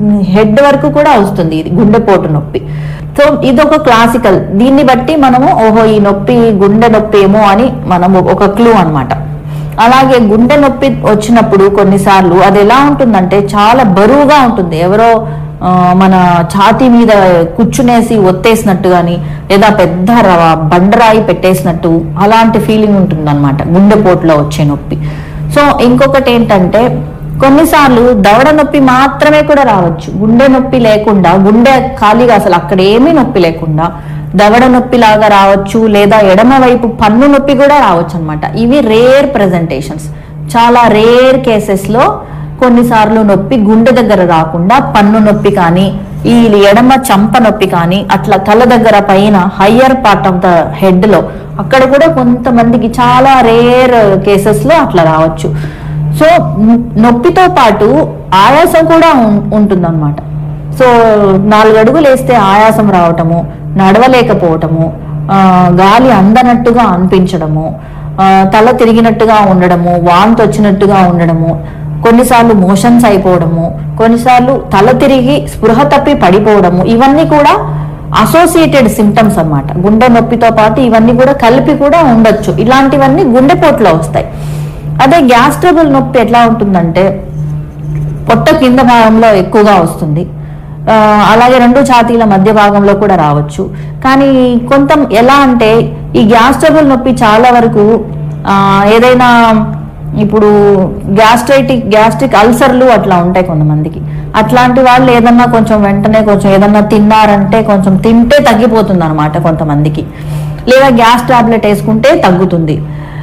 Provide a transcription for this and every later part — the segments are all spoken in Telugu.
హెడ్ వరకు కూడా వస్తుంది ఇది గుండెపోటు నొప్పి సో ఇది ఒక క్లాసికల్ దీన్ని బట్టి మనము ఓహో ఈ నొప్పి గుండె నొప్పి ఏమో అని మనము ఒక క్లూ అన్నమాట అలాగే గుండె నొప్పి వచ్చినప్పుడు కొన్నిసార్లు అది ఎలా ఉంటుందంటే చాలా బరువుగా ఉంటుంది ఎవరో ఆ, మన ఛాతీ మీద కూర్చునేసి ఒత్తేసినట్టు కానీ లేదా పెద్ద ర- బండరాయి పెట్టేసినట్టు అలాంటి ఫీలింగ్ ఉంటుంది అనమాట గుండెపోటులో వచ్చే నొప్పి సో ఇంకొకటి ఏంటంటే కొన్నిసార్లు దవడ నొప్పి మాత్రమే కూడా రావచ్చు గుండె నొప్పి లేకుండా గుండె ఖాళీగా అసలు అక్కడ ఏమీ నొప్పి లేకుండా దవడ నొప్పి లాగా రావచ్చు లేదా ఎడమ వైపు పన్ను నొప్పి కూడా రావచ్చు అనమాట ఇవి రేర్ ప్రెజెంటేషన్స్ చాలా రేర్ కేసెస్ లో కొన్నిసార్లు నొప్పి గుండె దగ్గర రాకుండా పన్ను నొప్పి కానీ ఈ ఎడమ చంప నొప్పి కానీ అట్లా తల దగ్గర పైన higher part of the head లో అక్కడ కూడా కొంతమందికి చాలా రేర్ కేసెస్ లో అట్లా రావచ్చు సో న- నొప్పితో పాటు ఆయాసం కూడా ఉం- ఉంటుందన్నమాట సో నాలుగు అడుగులు వేస్తే ఆయాసం రావటము నడవలేకపోవటము ఆ, గాలి అందనట్టుగా అనిపించడము ఆ, తల తిరిగినట్టుగా ఉండడము వాంతి వచ్చినట్టుగా ఉండడము కొన్నిసార్లు మోషన్స్ అయిపోవడము కొన్నిసార్లు తల తిరిగి స్పృహ తప్పి పడిపోవడము ఇవన్నీ కూడా అసోసియేటెడ్ సిమ్టమ్స్ అన్నమాట గుండె నొప్పితో పాటు ఇవన్నీ కూడా కలిపి కూడా ఉండొచ్చు ఇలాంటివన్నీ గుండెపోట్లో వస్తాయి అదే గ్యాస్ ట్రబుల్ నొప్పి ఎట్లా ఉంటుందంటే పొట్ట కింద భాగంలో ఎక్కువగా వస్తుంది ఆ, అలాగే రెండు ఛాతీల మధ్య భాగంలో కూడా రావచ్చు కానీ కొంత ఎలా అంటే ఈ గ్యాస్ ట్రబుల్ నొప్పి చాలా వరకు ఆ, ఏదైనా ఇప్పుడు గ్యాస్ట్రైటిక్ గ్యాస్ట్రిక్ అల్సర్లు అట్లా ఉంటాయి కొంతమందికి అట్లాంటి వాళ్ళు ఏదన్నా కొంచెం వెంటనే కొంచెం ఏదన్నా తిన్నారంటే కొంచెం తింటే తగ్గిపోతుంది అనమాట కొంతమందికి లేదా గ్యాస్ టాబ్లెట్ వేసుకుంటే తగ్గుతుంది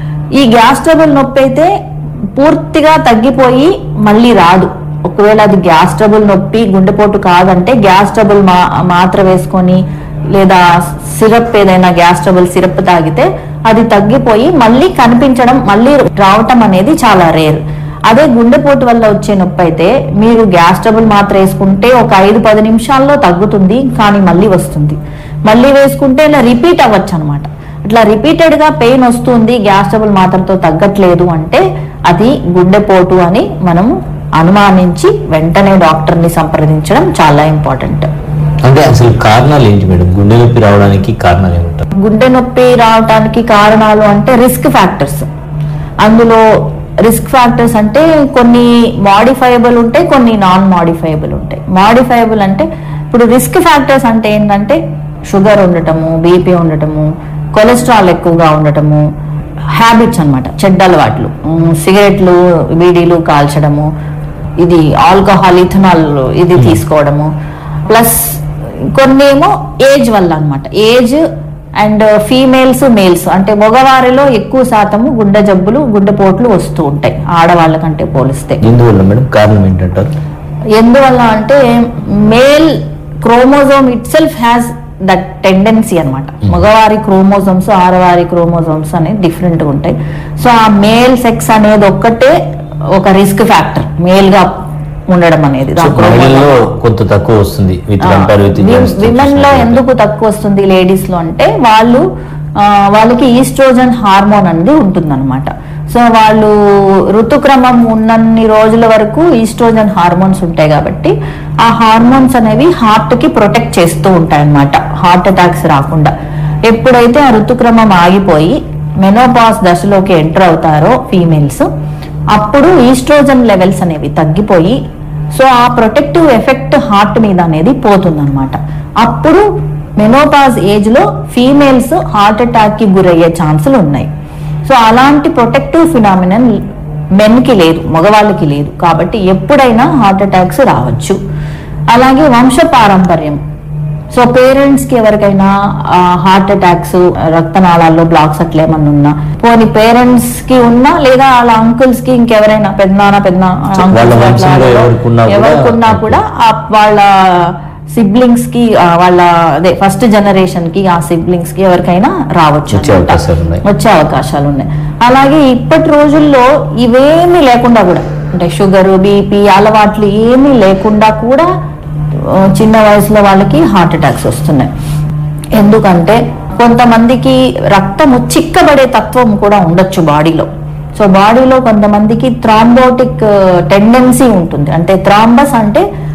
ఈ గ్యాస్ ట్రబుల్ నొప్పి అయితే పూర్తిగా తగ్గిపోయి మళ్ళీ రాదు ఒకవేళ అది గ్యాస్ ట్రబుల్ నొప్పి గుండెపోటు కాదంటే గ్యాస్ ట్రబుల్ మా మాత్ర వేసుకొని లేదా సిరప్ ఏదైనా గ్యాస్ ట్రబుల్ సిరప్ తాగితే అది తగ్గిపోయి మళ్ళీ కనిపించడం మళ్ళీ రావటం అనేది చాలా రేర్ అదే గుండెపోటు వల్ల వచ్చే నొప్పి అయితే మీరు గ్యాస్ ట్రబుల్ మాత్ర వేసుకుంటే ఒక ఐదు పది నిమిషాల్లో తగ్గుతుంది కానీ మళ్ళీ వస్తుంది మళ్ళీ వేసుకుంటే ఇలా రిపీట్ అవ్వచ్చు అనమాట అట్లా రిపీటెడ్ గా పెయిన్ వస్తుంది గ్యాస్ ట్రబుల్ మాత్రతో తగ్గట్లేదు అంటే అది గుండెపోటు అని మనము అనుమానించి వెంటనే డాక్టర్ ని సంప్రదించడం చాలా ఇంపార్టెంట్ అంటే అసలు కారణాలు ఏంటి మేడం గుండె నొప్పి రావడానికి కారణాలు ఏమిటారు గుండె నొప్పి రావడానికి కారణాలు అంటే రిస్క్ ఫ్యాక్టర్స్ అందులో రిస్క్ ఫ్యాక్టర్స్ అంటే కొన్ని మాడిఫైయబుల్ ఉంటాయి కొన్ని నాన్ మాడిఫైయబుల్ ఉంటాయి మాడిఫైయబుల్ అంటే ఇప్పుడు రిస్క్ ఫ్యాక్టర్స్ అంటే ఏంటంటే షుగర్ ఉండటము బీపీ ఉండటము కొలెస్ట్రాల్ ఎక్కువగా ఉండటము హ్యాబిట్స్ అన్నమాట చెడ్డ అలవాట్లు ఉమ్, సిగరెట్లు బీడీలు కాల్చడము ఇది ఆల్కహాల్ ఇథనాల్ ఇది తీసుకోవడము ప్లస్ కొన్ని ఏమో ఏజ్ వల్ల అన్నమాట ఏజ్ అండ్ ఫీమేల్స్ మేల్స్ అంటే మగవారిలో ఎక్కువ శాతము గుండె జబ్బులు గుండెపోట్లు వస్తూ ఉంటాయి ఆడవాళ్ళ కంటే పోలిస్తే ఎందువల్ల మేడం కారణం ఏంటంటారు ఎందువల్ల అంటే male chromosome itself has that tendency అనమాట మగవారి క్రోమోజోమ్స్ ఆడవారి క్రోమోజోమ్స్ అనేది డిఫరెంట్ గా ఉంటాయి సో ఆ మేల్ సెక్స్ అనేది ఒక్కటే ఒక రిస్క్ ఫ్యాక్టర్ మేల్ గా ఉండడం అనేది సో మహిళల్లో కొంత తక్కువ వస్తుంది విత్ కంపేర్ విత్ విమెన్ లో ఎందుకు తక్కువ వస్తుంది లేడీస్ లో అంటే వాళ్ళు ఆ, వాళ్ళకి ఈస్ట్రోజన్ హార్మోన్ అనేది ఉంటుందన్నమాట సో వాళ్ళు ఋతుక్రమం ఉన్నన్ని రోజుల వరకు ఈస్ట్రోజన్ హార్మోన్స్ ఉంటాయి కాబట్టి ఆ హార్మోన్స్ అనేవి హార్ట్ కి ప్రొటెక్ట్ చేస్తూ ఉంటాయి అన్నమాట హార్ట్ అటాక్స్ రాకుండా ఎప్పుడైతే ఆ ఋతుక్రమం ఆగిపోయి మెనోపాస్ దశలోకి ఎంటర్ అవుతారో ఫీమేల్స్ అప్పుడు ఈస్ట్రోజన్ లెవెల్స్ అనేవి తగ్గిపోయి సో ఆ ప్రొటెక్టివ్ ఎఫెక్ట్ హార్ట్ మీద అనేది పోతుందన్నమాట అప్పుడు మెనోపాజ్ ఏజ్ లో ఫీమేల్స్ హార్ట్ అటాక్ కి గురయ్యే ఛాన్సులు ఉన్నాయి సో అలాంటి ప్రొటెక్టివ్ ఫినామినన్ మెన్ కి లేదు మగవాళ్ళకి లేదు కాబట్టి ఎప్పుడైనా హార్ట్ అటాక్స్ రావచ్చు అలాగే వంశ పారంపర్యం సో పేరెంట్స్ కి ఎవరికైనా హార్ట్ అటాక్స్ రక్తనాళాల్లో బ్లాక్స్ అట్లా ఏమన్నా ఉన్నా పోనీ పేరెంట్స్ కి ఉన్నా లేదా వాళ్ళ అంకుల్స్ కి ఇంకెవరైనా పెద్దనాన్న పెద్ద వాళ్ళ వంశంలో ఎవరికున్నా కూడా- ఎవరికున్నా కూడా ఆ వాళ్ళ సిబ్లింగ్స్ కి ఆ, వాళ్ళ అదే ఫస్ట్ జనరేషన్ కి ఆ సిబ్లింగ్స్ కి ఎవరికైనా రావచ్చు వచ్చే అన్నమాట. అవకాశాలు ఉన్నాయి. వచ్చే అవకాశాలు ఉన్నాయి అలాగే ఇప్పటి రోజుల్లో ఇవేమీ లేకుండా కూడా అంటే షుగర్ బీపీ అలవాట్లు ఏమీ లేకుండా కూడా ఆ, చిన్న వయసులో వాళ్ళకి హార్ట్ అటాక్స్ వస్తున్నాయి ఎందుకంటే కొంతమందికి రక్తము చిక్కబడే తత్వం కూడా ఉండొచ్చు బాడీలో సో బాడీలో కొంతమందికి థ్రాంబోటిక్ టెండెన్సీ ఉంటుంది అంటే థ్రాంబస్ అంటే